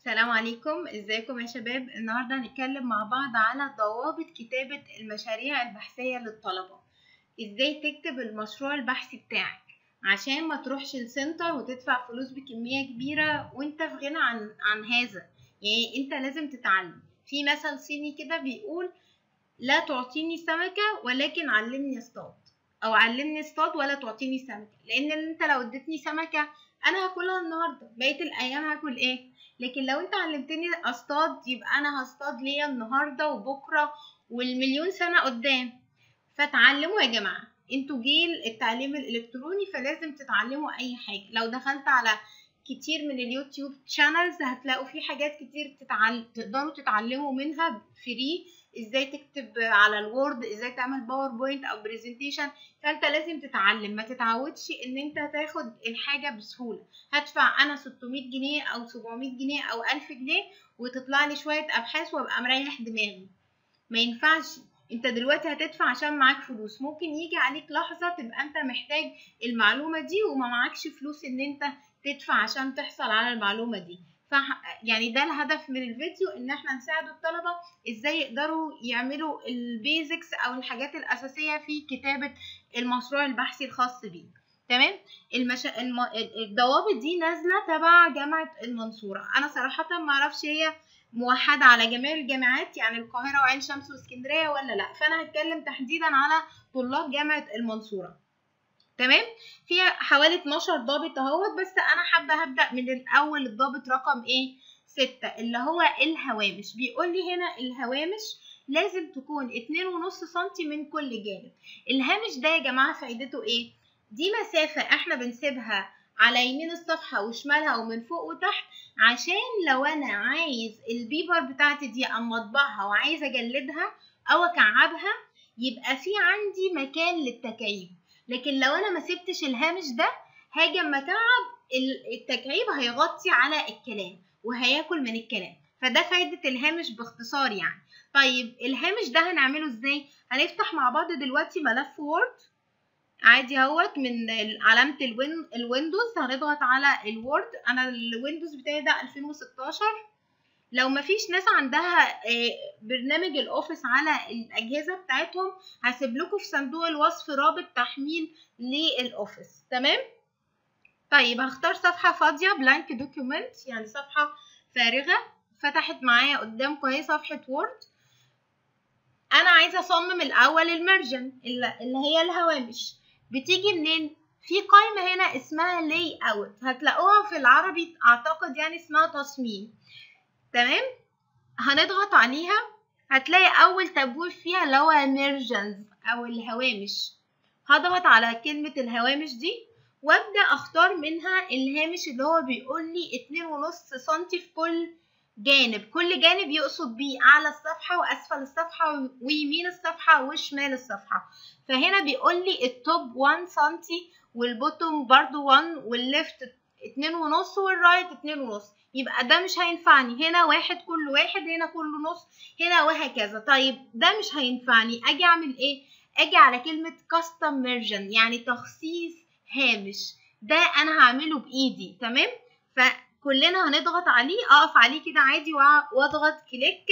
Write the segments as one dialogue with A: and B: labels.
A: السلام عليكم ازيكم يا شباب النهارده هنتكلم مع بعض على ضوابط كتابة المشاريع البحثية للطلبة ازاي تكتب المشروع البحثي بتاعك عشان ما تروحش السنتر وتدفع فلوس بكمية كبيرة وانت في غنى عن عن هذا يعني انت لازم تتعلم في مثل صيني كده بيقول لا تعطيني سمكة ولكن علمني اصطاد او علمني اصطاد ولا تعطيني سمكة لان انت لو اديتني سمكة انا هاكلها النهارده بقيه الايام هاكل ايه لكن لو انت علمتني اصطاد يبقى انا هصطاد ليا النهارده وبكره والمليون سنه قدام فتعلموا يا جماعه انتوا جيل التعليم الالكتروني فلازم تتعلموا اي حاجه لو دخلت على كتير من اليوتيوب شانلز هتلاقوا في حاجات كتير تتعل... تقدروا تتعلموا منها فري ازاي تكتب على الوورد ازاي تعمل باوربوينت او برزنتيشن فانت لازم تتعلم ما تتعودش ان انت تاخد الحاجه بسهوله هدفع انا 600 جنيه او 700 جنيه او 1000 جنيه وتطلع لي شويه ابحاث وابقى مريح دماغي ما ينفعش انت دلوقتي هتدفع عشان معاك فلوس ممكن يجي عليك لحظه تبقى انت محتاج المعلومه دي وما معكش فلوس ان انت تدفع عشان تحصل على المعلومه دي ف يعني ده الهدف من الفيديو ان احنا نساعد الطلبه ازاي يقدروا يعملوا البيزكس او الحاجات الاساسيه في كتابه المشروع البحثي الخاص بيه تمام المش... الم... الضوابط دي نازله تبع جامعه المنصوره انا صراحه ما اعرفش هي موحده على جميع الجامعات يعني القاهره وعين شمس واسكندريه ولا لا فانا هتكلم تحديدا على طلاب جامعه المنصوره تمام فيها حوالي 12 ضابط اهوت بس انا حابه هبدا من الاول الضابط رقم ايه ستة اللي هو الهوامش بيقول لي هنا الهوامش لازم تكون اتنين ونص سنتي من كل جانب الهامش ده يا جماعه فايدته ايه دي مسافه احنا بنسيبها على يمين الصفحه وشمالها ومن فوق وتحت عشان لو انا عايز البيبر بتاعتي دي اما اطبعها وعايزه اجلدها او اكعبها يبقى في عندي مكان للتكعيب لكن لو انا ما سبتش الهامش ده هاجي اما اكعب التكعيب هيغطي على الكلام وهياكل من الكلام فده فايدة الهامش باختصار يعني طيب الهامش ده هنعمله ازاي هنفتح مع بعض دلوقتي ملف وورد عادي اهوت من علامة الوين الويندوز هنضغط على الوورد انا الويندوز بتاعي ده 2016 لو مفيش ناس عندها برنامج الاوفيس على الاجهزه بتاعتهم هسيب لكم في صندوق الوصف رابط تحميل للاوفيس تمام طيب هختار صفحه فاضيه بلانك دوكيومنت يعني صفحه فارغه فتحت معايا قدامكم اهي صفحه وورد انا عايزه اصمم الاول المرجن اللي هي الهوامش بتيجي منين في قائمه هنا اسمها لاي اوت هتلاقوها في العربي اعتقد يعني اسمها تصميم تمام هنضغط عليها هتلاقي اول تبويب فيها اللي هو emergence او الهوامش هضغط على كلمة الهوامش دي وابدأ اختار منها الهامش اللي هو بيقول لي اتنين ونص سنتي في كل جانب كل جانب يقصد بيه اعلى الصفحة واسفل الصفحة ويمين الصفحة وشمال الصفحة فهنا بيقول لي التوب 1 سنتي والبوتوم برضو 1 والليفت اتنين ونص والرايت اتنين ونص يبقى ده مش هينفعني هنا واحد كل واحد هنا كل نص هنا وهكذا طيب ده مش هينفعني اجي اعمل ايه اجي على كلمة custom version يعني تخصيص هامش ده انا هعمله بايدي تمام فكلنا هنضغط عليه اقف عليه كده عادي واضغط كليك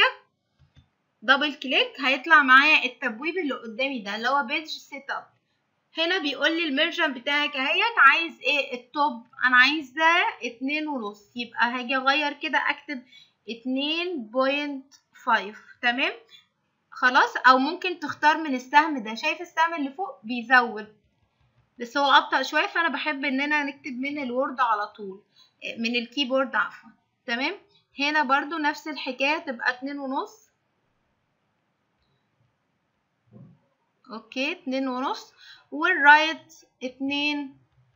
A: دبل كليك هيطلع معايا التبويب اللي قدامي ده اللي هو بيج سيت اب هنا بيقول لي الميرجن بتاعك اهيت عايز ايه التوب انا عايزه اتنين ونص يبقى هاجي اغير كده اكتب اتنين بوينت فايف تمام خلاص او ممكن تختار من السهم ده شايف السهم اللي فوق بيزود بس هو ابطأ شويه فانا بحب اننا نكتب من الوورد على طول من الكيبورد عفوا تمام هنا برضو نفس الحكايه تبقى اتنين ونص اوكي اتنين ونص والرايت اتنين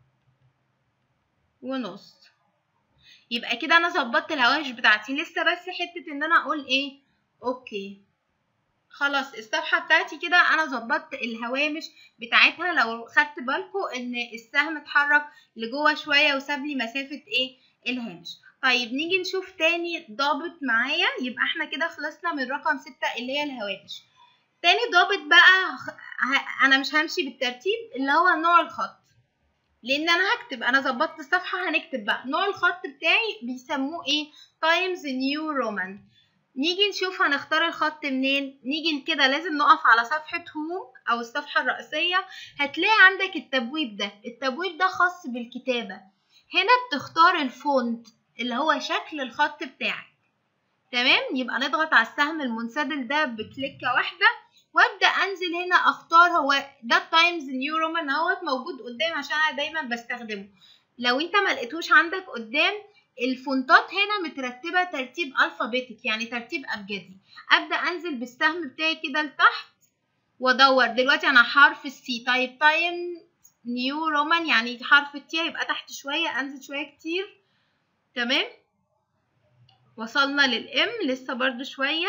A: ونص يبقى كده انا ظبطت الهوامش بتاعتي لسه بس حته ان انا اقول ايه اوكي خلاص الصفحه بتاعتي كده انا ظبطت الهوامش بتاعتها لو خدت بالكم ان السهم اتحرك لجوه شويه وساب لي مسافه ايه الهامش طيب نيجي نشوف تاني ضابط معايا يبقى احنا كده خلصنا من رقم ستة اللي هي الهوامش تاني ضابط بقى انا مش همشي بالترتيب اللي هو نوع الخط لان انا هكتب انا ظبطت الصفحه هنكتب بقى نوع الخط بتاعي بيسموه ايه تايمز نيو رومان نيجي نشوف هنختار الخط منين نيجي كده لازم نقف على صفحة هوم أو الصفحة الرئيسية هتلاقي عندك التبويب ده التبويب ده خاص بالكتابة هنا بتختار الفونت اللي هو شكل الخط بتاعك تمام يبقى نضغط على السهم المنسدل ده بكليكة واحدة وابدا انزل هنا اختار هو ده تايمز نيو رومان اهوت موجود قدامي عشان انا دايما بستخدمه لو انت ما لقيتوش عندك قدام الفونتات هنا مترتبه ترتيب الفابيتك يعني ترتيب ابجدي ابدا انزل بالسهم بتاعي كده لتحت وادور دلوقتي انا حرف السي طيب تايم نيو رومان يعني حرف التي يبقى تحت شويه انزل شويه كتير تمام وصلنا للام لسه برضو شويه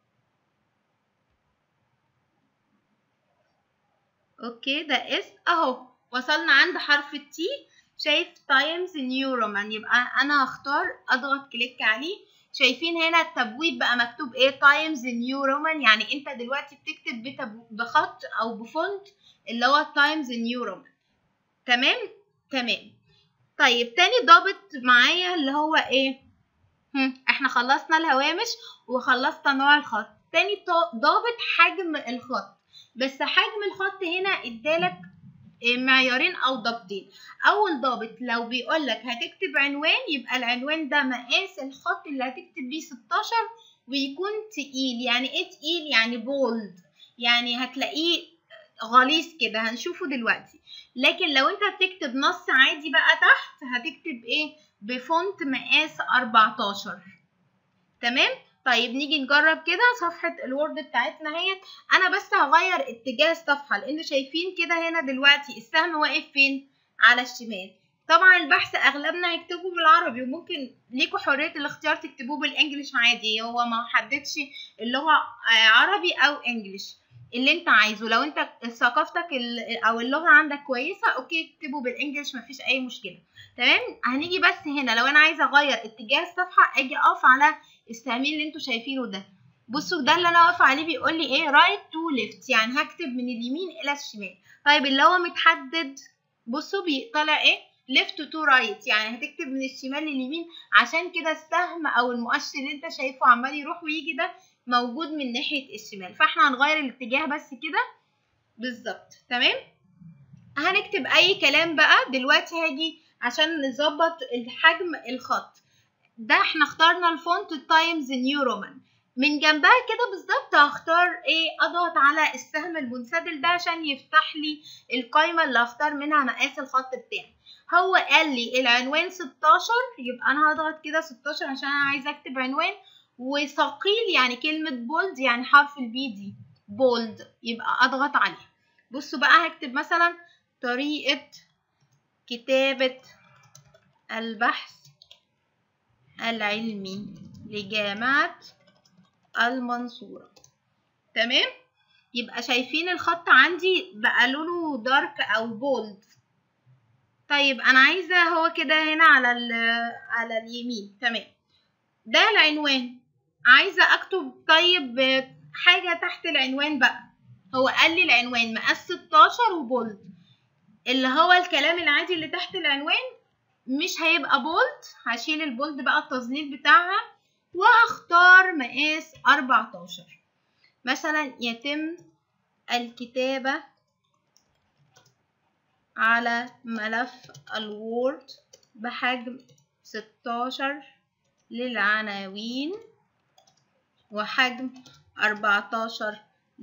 A: اوكي ده اس اهو وصلنا عند حرف التي شايف تايمز نيو رومان يبقى انا هختار اضغط كليك عليه شايفين هنا التبويب بقى مكتوب ايه تايمز نيو رومان يعني انت دلوقتي بتكتب بخط او بفونت اللي هو تايمز نيو رومان تمام تمام طيب تاني ضابط معايا اللي هو ايه هم. احنا خلصنا الهوامش وخلصنا نوع الخط تاني ضابط حجم الخط بس حجم الخط هنا ادالك معيارين او ضابطين اول ضابط لو بيقولك هتكتب عنوان يبقى العنوان ده مقاس الخط اللي هتكتب بيه 16 ويكون تقيل يعني ايه تقيل يعني بولد يعني هتلاقيه غليظ كده هنشوفه دلوقتي لكن لو انت بتكتب نص عادي بقى تحت هتكتب ايه بفونت مقاس 14 تمام طيب نيجي نجرب كده صفحة الوورد بتاعتنا اهيت انا بس هغير اتجاه الصفحة لان شايفين كده هنا دلوقتي السهم واقف فين على الشمال طبعا البحث اغلبنا هيكتبه بالعربي وممكن ليكوا حرية الاختيار تكتبوه بالانجليش عادي هو ما حددش اللغة عربي او انجليش اللي انت عايزه لو انت ثقافتك او اللغة عندك كويسة اوكي اكتبه بالانجليش مفيش اي مشكلة تمام هنيجي بس هنا لو انا عايزة اغير اتجاه الصفحة اجي اقف على السهمين اللي انتوا شايفينه ده بصوا ده اللي انا واقفه عليه بيقول لي ايه رايت تو ليفت يعني هكتب من اليمين الى الشمال طيب اللي هو متحدد بصوا بيطلع ايه ليفت تو رايت يعني هتكتب من الشمال لليمين عشان كده السهم او المؤشر اللي انت شايفه عمال يروح ويجي ده موجود من ناحيه الشمال فاحنا هنغير الاتجاه بس كده بالظبط تمام هنكتب اي كلام بقى دلوقتي هاجي عشان نظبط الحجم الخط ده احنا اخترنا الفونت تايمز نيو رومان من جنبها كده بالظبط هختار ايه اضغط على السهم المنسدل ده عشان يفتح لي القايمه اللي هختار منها مقاس الخط بتاعي هو قال لي العنوان 16 يبقى انا هضغط كده 16 عشان انا عايزه اكتب عنوان وثقيل يعني كلمه بولد يعني حرف البي دي بولد يبقى اضغط عليها بصوا بقى هكتب مثلا طريقه كتابه البحث العلمي لجامعة المنصورة تمام يبقى شايفين الخط عندي بقى لونه دارك او بولد طيب انا عايزة هو كده هنا على على اليمين تمام ده العنوان عايزة اكتب طيب حاجة تحت العنوان بقى هو قال لي العنوان مقاس 16 وبولد اللي هو الكلام العادي اللي تحت العنوان مش هيبقى بولد هشيل البولد بقى التظليل بتاعها وهختار مقاس 14 مثلا يتم الكتابة على ملف الوورد بحجم 16 للعناوين وحجم 14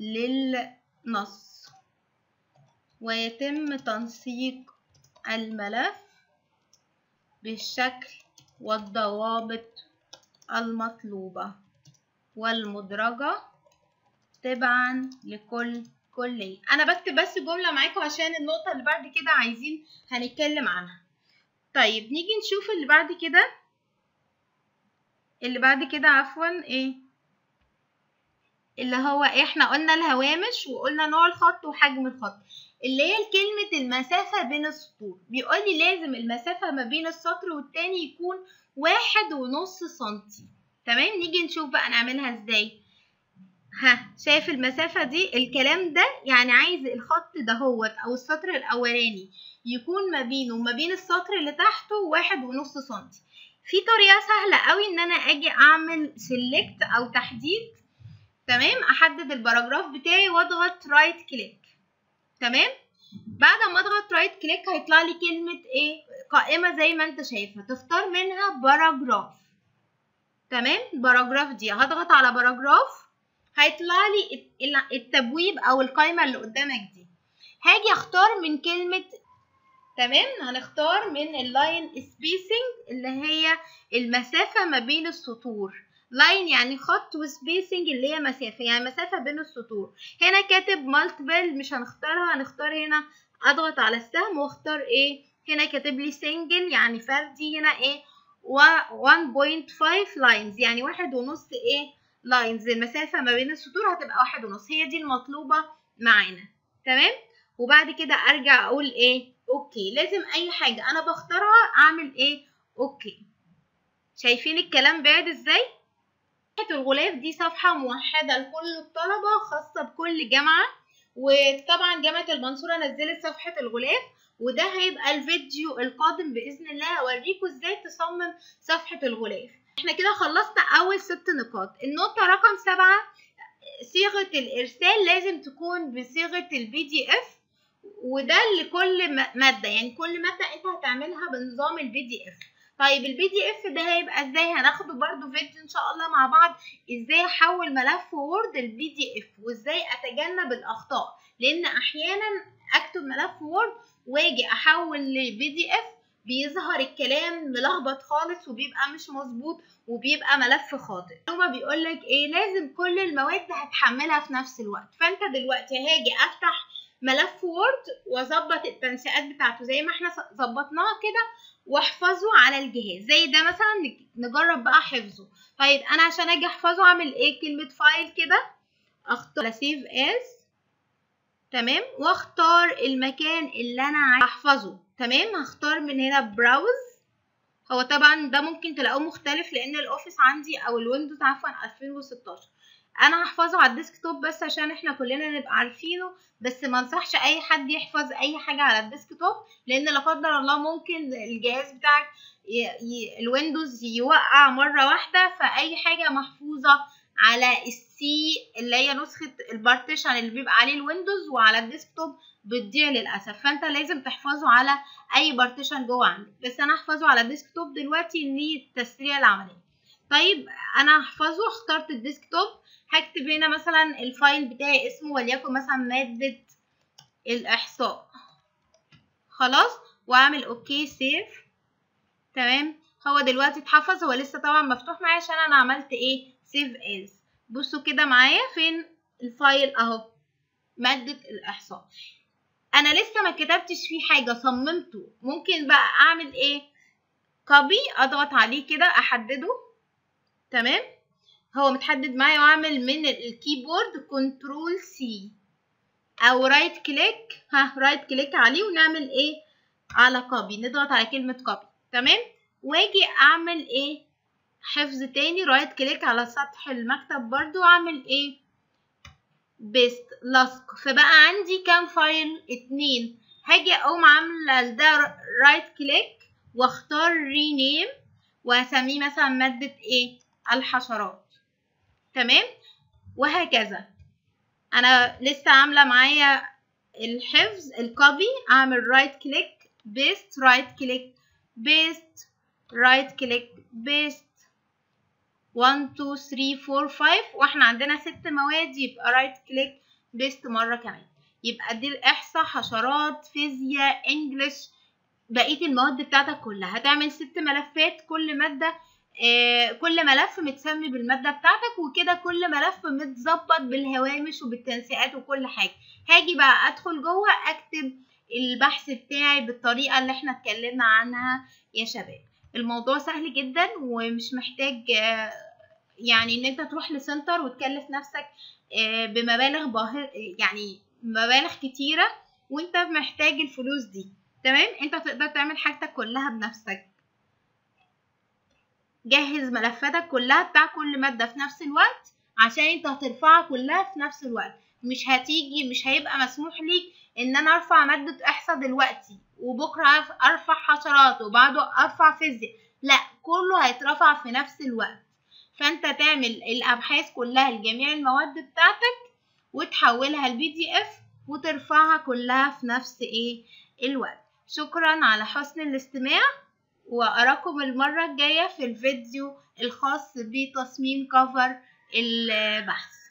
A: للنص ويتم تنسيق الملف بالشكل والضوابط المطلوبة والمدرجة تبعا لكل كلية أنا بكتب بس جملة معاكم عشان النقطة اللي بعد كده عايزين هنتكلم عنها طيب نيجي نشوف اللي بعد كده اللي بعد كده عفوا ايه اللي هو ايه احنا قلنا الهوامش وقلنا نوع الخط وحجم الخط اللي هي كلمة المسافة بين السطور بيقول لي لازم المسافة ما بين السطر والتاني يكون واحد ونص سنتي تمام نيجي نشوف بقى نعملها ازاي ها شايف المسافة دي الكلام ده يعني عايز الخط ده هو او السطر الاولاني يكون ما بينه وما بين السطر اللي تحته واحد ونص سنتي في طريقة سهلة قوي ان انا اجي اعمل سيلكت او تحديد تمام احدد الباراجراف بتاعي واضغط رايت كليك تمام بعد ما اضغط رايت كليك هيطلع لي كلمة ايه قائمة زي ما انت شايفة تختار منها باراجراف تمام باراجراف دي هضغط على باراجراف هيطلع لي التبويب او القائمة اللي قدامك دي هاجي اختار من كلمة تمام هنختار من اللاين سبيسنج اللي هي المسافة ما بين السطور لاين يعني خط وسبيسنج اللي هي مسافة يعني مسافة بين السطور هنا كاتب مالتيبل مش هنختارها هنختار هنا اضغط على السهم واختار ايه هنا كاتب لي سنجل يعني فردي هنا ايه 1.5 لاينز يعني واحد ونص ايه لاينز المسافة ما بين السطور هتبقى واحد ونص هي دي المطلوبة معانا تمام وبعد كده ارجع اقول ايه اوكي لازم اي حاجة انا بختارها اعمل ايه اوكي شايفين الكلام بعد ازاي صفحة الغلاف دي صفحة موحدة لكل الطلبة خاصة بكل جامعة وطبعا جامعة المنصورة نزلت صفحة الغلاف وده هيبقى الفيديو القادم بإذن الله هوريكم ازاي تصمم صفحة الغلاف احنا كده خلصنا أول ست نقاط النقطة رقم سبعة صيغة الإرسال لازم تكون بصيغة البي دي اف وده لكل مادة يعني كل مادة انت هتعملها بنظام البي دي اف طيب البي دي اف ده هيبقى ازاي هناخده برضو فيديو ان شاء الله مع بعض ازاي احول ملف وورد البي دي اف وازاي اتجنب الاخطاء لان احيانا اكتب ملف وورد واجي احول لبي دي اف بيظهر الكلام ملخبط خالص وبيبقى مش مظبوط وبيبقى ملف خاطئ هما بيقولك ايه لازم كل المواد هتحملها في نفس الوقت فانت دلوقتي هاجي افتح ملف وورد واظبط التنسيقات بتاعته زي ما احنا ظبطناها كده واحفظه على الجهاز زي ده مثلا نجرب بقى حفظه طيب انا عشان اجي احفظه اعمل ايه كلمة فايل كده اختار سيف اس تمام واختار المكان اللي انا عايز احفظه تمام هختار من هنا براوز هو طبعا ده ممكن تلاقوه مختلف لان الاوفيس عندي او الويندوز عفوا 2016 انا هحفظه على الديسكتوب بس عشان احنا كلنا نبقى عارفينه بس ما انصحش اي حد يحفظ اي حاجه على الديسكتوب لان لا قدر الله ممكن الجهاز بتاعك ي... ي... الويندوز يوقع مره واحده فاي حاجه محفوظه على السي اللي هي نسخه البارتيشن اللي بيبقى عليه الويندوز وعلى الديسكتوب بتضيع للاسف فانت لازم تحفظه على اي بارتيشن جوه عندك بس انا هحفظه على الديسكتوب دلوقتي لتسريع العمليه طيب انا هحفظه اخترت الديسكتوب هكتب هنا مثلا الفايل بتاعي اسمه وليكن مثلا مادة الإحصاء خلاص وأعمل أوكي سيف تمام هو دلوقتي اتحفظ هو لسه طبعا مفتوح معايا عشان أنا عملت إيه سيف از بصوا كده معايا فين الفايل أهو مادة الإحصاء أنا لسه ما كتبتش فيه حاجة صممته ممكن بقى أعمل إيه كوبي أضغط عليه كده أحدده تمام هو متحدد معايا واعمل من الكيبورد كنترول سي او رايت كليك ها رايت كليك عليه ونعمل ايه على كوبي نضغط على كلمة كوبي تمام واجي اعمل ايه حفظ تاني رايت كليك على سطح المكتب برضو واعمل ايه بيست لصق فبقى عندي كام فايل اتنين هاجي اقوم عاملة ده رايت كليك واختار رينيم واسميه مثلا مادة ايه الحشرات تمام وهكذا انا لسه عامله معايا الحفظ الكوبي اعمل رايت كليك بيست رايت كليك بيست رايت كليك بيست 1 2 3 4 5 واحنا عندنا ست مواد يبقى رايت كليك بيست مره كمان يبقى دي الاحصاء حشرات فيزياء انجلش بقيه المواد بتاعتك كلها هتعمل ست ملفات كل ماده آه كل ملف متسمي بالمادة بتاعتك وكده كل ملف متظبط بالهوامش وبالتنسيقات وكل حاجة هاجي بقى ادخل جوه اكتب البحث بتاعي بالطريقة اللي احنا اتكلمنا عنها يا شباب الموضوع سهل جدا ومش محتاج آه يعني ان انت تروح لسنتر وتكلف نفسك آه بمبالغ باهر يعني مبالغ كتيرة وانت محتاج الفلوس دي تمام انت تقدر تعمل حاجتك كلها بنفسك جهز ملفاتك كلها بتاع كل مادة في نفس الوقت عشان انت هترفعها كلها في نفس الوقت مش هتيجي مش هيبقى مسموح ليك ان انا ارفع مادة احصاء دلوقتي وبكره ارفع حشرات وبعده ارفع فيزياء لا كله هيترفع في نفس الوقت فانت تعمل الابحاث كلها لجميع المواد بتاعتك وتحولها لبي دي اف وترفعها كلها في نفس ايه الوقت شكرا على حسن الاستماع وأراكم المرة الجاية في الفيديو الخاص بتصميم كفر البحث